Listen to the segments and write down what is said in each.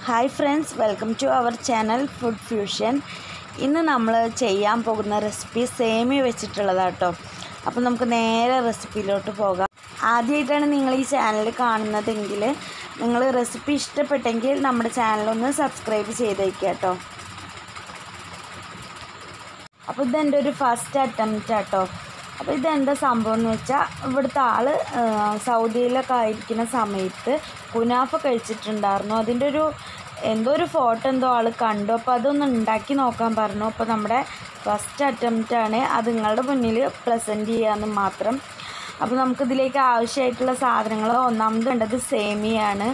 hi friends welcome to our channel food fusion ഇന്ന് നമ്മൾ ചെയ്യാൻ പോകുന്ന റെസിപ്പി സേമിയ വെച്ചിട്ടുള്ളതാട്ടോ അപ്പോൾ നമുക്ക് നേരെ റെസിപ്പിയിലോട്ട് പോകാം ആദ്യമായിട്ടാണ് നിങ്ങൾ ഈ ചാനൽ കാണുന്നതെങ്കിൽ നിങ്ങൾ റെസിപ്പി ഇഷ്ടപ്പെട്ടെങ്കിൽ നമ്മുടെ ചാനലൊന്ന് സബ്സ്ക്രൈബ് ചെയ്തേക്കുക കേട്ടോ അപ്പോൾ ഇതെൻ്റെ ഒരു ഫസ്റ്റ് അറ്റംപ്റ്റ് ആട്ടോ അപ്പോൾ ഇതെന്താ സംഭവം എന്ന് വെച്ചാൽ ഇവിടുത്തെ ആൾ സൗദിയിലൊക്കെ ആയിരിക്കുന്ന സമയത്ത് കുനാഫ കഴിച്ചിട്ടുണ്ടായിരുന്നു അതിൻ്റെ ഒരു എന്തോ ഒരു ഫോട്ടോ എന്തോ ആൾ കണ്ടു അപ്പോൾ അതൊന്ന് ഉണ്ടാക്കി നോക്കാൻ പറഞ്ഞു അപ്പോൾ നമ്മുടെ ഫസ്റ്റ് അറ്റംപ്റ്റ് ആണ് അത് നിങ്ങളുടെ മുന്നിൽ പ്രസൻറ്റ് ചെയ്യാമെന്ന് മാത്രം അപ്പോൾ നമുക്കിതിലേക്ക് ആവശ്യമായിട്ടുള്ള സാധനങ്ങൾ ഒന്നാമത് വേണ്ടത് സേമിയാണ്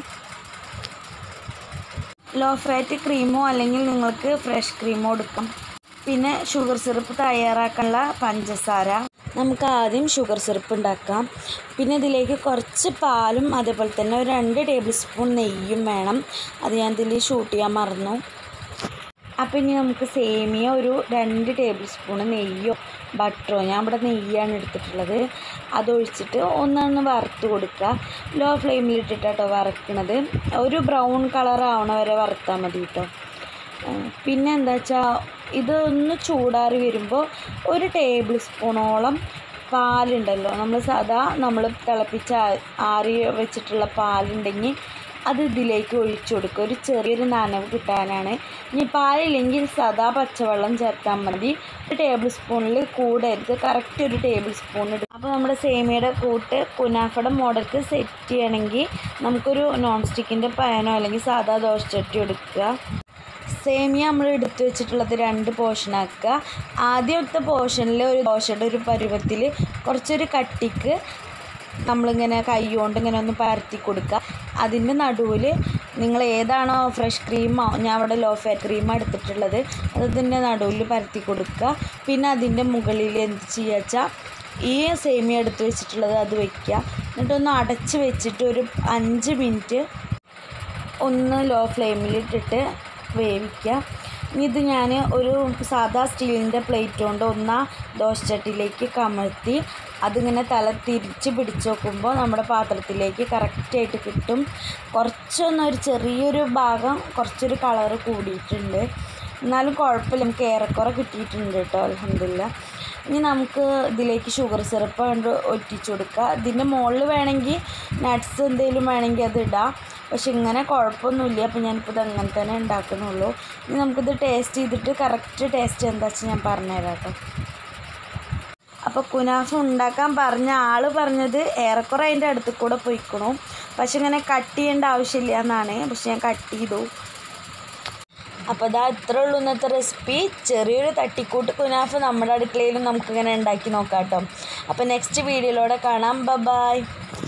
ലോ ഫാറ്റ് ക്രീമോ അല്ലെങ്കിൽ നിങ്ങൾക്ക് ഫ്രഷ് ക്രീമോ എടുക്കാം പിന്നെ ഷുഗർ സിറപ്പ് തയ്യാറാക്കാനുള്ള പഞ്ചസാര നമുക്ക് ആദ്യം ഷുഗർ സിറപ്പ് ഉണ്ടാക്കാം പിന്നെ ഇതിലേക്ക് കുറച്ച് പാലും അതേപോലെ തന്നെ ഒരു രണ്ട് ടേബിൾ സ്പൂൺ നെയ്യും വേണം അത് ഞാൻ ഇതിൽ ഷൂട്ട് ചെയ്യാൻ മറന്നു അപ്പോൾ ഇനി നമുക്ക് സേമിയ ഒരു രണ്ട് ടേബിൾ സ്പൂൺ നെയ്യോ ബട്ടറോ ഞാൻ ഇവിടെ നെയ്യാണ് എടുത്തിട്ടുള്ളത് അതൊഴിച്ചിട്ട് ഒന്നൊന്ന് വറുത്ത് കൊടുക്കുക ലോ ഫ്ലെയിമിൽ ഇട്ടിട്ടാട്ടോ വറക്കണത് ഒരു ബ്രൗൺ കളർ ആവണ വരെ വറുത്താൽ മതി കേട്ടോ പിന്നെ എന്താ വെച്ചാൽ ഇതൊന്ന് ചൂടാറി വരുമ്പോൾ ഒരു ടേബിൾ സ്പൂണോളം പാലുണ്ടല്ലോ നമ്മൾ സാധാ നമ്മൾ തിളപ്പിച്ച ആറി വെച്ചിട്ടുള്ള പാലുണ്ടെങ്കിൽ അത് ഇതിലേക്ക് ഒഴിച്ചു കൊടുക്കുക ഒരു ചെറിയൊരു നനവ് കിട്ടാനാണ് ഇനി പാലില്ലെങ്കിൽ സാധാ പച്ചവെള്ളം ചേർത്താൽ മതി ഒരു ടേബിൾ സ്പൂണിൽ കൂടരുത് കറക്റ്റ് ഒരു ടേബിൾ സ്പൂൺ ഇടും അപ്പോൾ നമ്മുടെ സേമിയയുടെ കൂട്ട് കുനാഫയുടെ മോഡൽക്ക് സെറ്റ് ചെയ്യണമെങ്കിൽ നമുക്കൊരു നോൺ സ്റ്റിക്കിൻ്റെ പാനോ അല്ലെങ്കിൽ സാധാ ദോശച്ചട്ടി എടുക്കുക സേമിയ നമ്മൾ എടുത്തു വെച്ചിട്ടുള്ളത് രണ്ട് പോർഷനാക്കുക ആദ്യത്തെ പോർഷനിൽ ഒരു ദോശയുടെ ഒരു പരുവത്തിൽ കുറച്ചൊരു കട്ടിക്ക് നമ്മളിങ്ങനെ കൈ കൊണ്ട് ഇങ്ങനെ ഒന്ന് പരത്തി കൊടുക്കുക അതിൻ്റെ നടുവിൽ നിങ്ങൾ ഏതാണോ ഫ്രഷ് ക്രീമോ ഞാൻ അവിടെ ലോ ഫാറ്റ് ക്രീമാണ് എടുത്തിട്ടുള്ളത് അതിൻ്റെ നടുവിൽ പരത്തി കൊടുക്കുക പിന്നെ അതിൻ്റെ മുകളിൽ എന്ത് ചെയ്യുക വെച്ചാൽ ഈ സേമിയ എടുത്ത് വെച്ചിട്ടുള്ളത് അത് വയ്ക്കുക എന്നിട്ടൊന്ന് അടച്ച് വെച്ചിട്ട് ഒരു അഞ്ച് മിനിറ്റ് ഒന്ന് ലോ ഫ്ലെയിമിലിട്ടിട്ട് വേവിക്കുക ഇനി ഇത് ഞാൻ ഒരു സാധാ സ്റ്റീലിൻ്റെ പ്ലേറ്റ് കൊണ്ട് ഒന്നാ ദോശച്ചട്ടിയിലേക്ക് കമഴ്ത്തി അതിങ്ങനെ തല തിരിച്ച് പിടിച്ച് നോക്കുമ്പോൾ നമ്മുടെ പാത്രത്തിലേക്ക് കറക്റ്റായിട്ട് കിട്ടും കുറച്ചൊന്ന് ഒരു ചെറിയൊരു ഭാഗം കുറച്ചൊരു കളറ് കൂടിയിട്ടുണ്ട് എന്നാലും കുഴപ്പമില്ല നമുക്ക് ഏറെക്കുറെ കിട്ടിയിട്ടുണ്ട് കേട്ടോ അലഹമില്ല ഇനി നമുക്ക് ഇതിലേക്ക് ഷുഗർ സിറപ്പ് കൊണ്ട് ഒറ്റിച്ചു കൊടുക്കുക ഇതിൻ്റെ മുകളിൽ വേണമെങ്കിൽ നട്ട്സ് എന്തെങ്കിലും വേണമെങ്കിൽ അത് ഇടാം പക്ഷെ ഇങ്ങനെ കുഴപ്പമൊന്നുമില്ല അപ്പോൾ ഞാനിപ്പോൾ ഇത് അങ്ങനെ തന്നെ ഉണ്ടാക്കുന്നുള്ളൂ ഇനി നമുക്കിത് ടേസ്റ്റ് ചെയ്തിട്ട് കറക്റ്റ് ടേസ്റ്റ് എന്താ വെച്ചാൽ ഞാൻ പറഞ്ഞുതരാം കേട്ടോ അപ്പോൾ കുനാഫ ഉണ്ടാക്കാൻ പറഞ്ഞ ആൾ പറഞ്ഞത് ഏറെക്കുറെ അതിൻ്റെ അടുത്ത് കൂടെ പോയിക്കണു പക്ഷെ ഇങ്ങനെ കട്ട് ചെയ്യേണ്ട ആവശ്യമില്ല എന്നാണ് പക്ഷെ ഞാൻ കട്ട് ചെയ്തു അപ്പോൾ ഇതാ ഇത്രേ ഉള്ളൂ ഇന്നത്തെ റെസിപ്പി ചെറിയൊരു തട്ടിക്കൂട്ട് കുനാഫ് നമ്മുടെ അടുക്കളയിലും നമുക്കിങ്ങനെ ഉണ്ടാക്കി നോക്കാം കേട്ടോ അപ്പോൾ നെക്സ്റ്റ് വീഡിയോയിലൂടെ കാണാം ബ ബായ്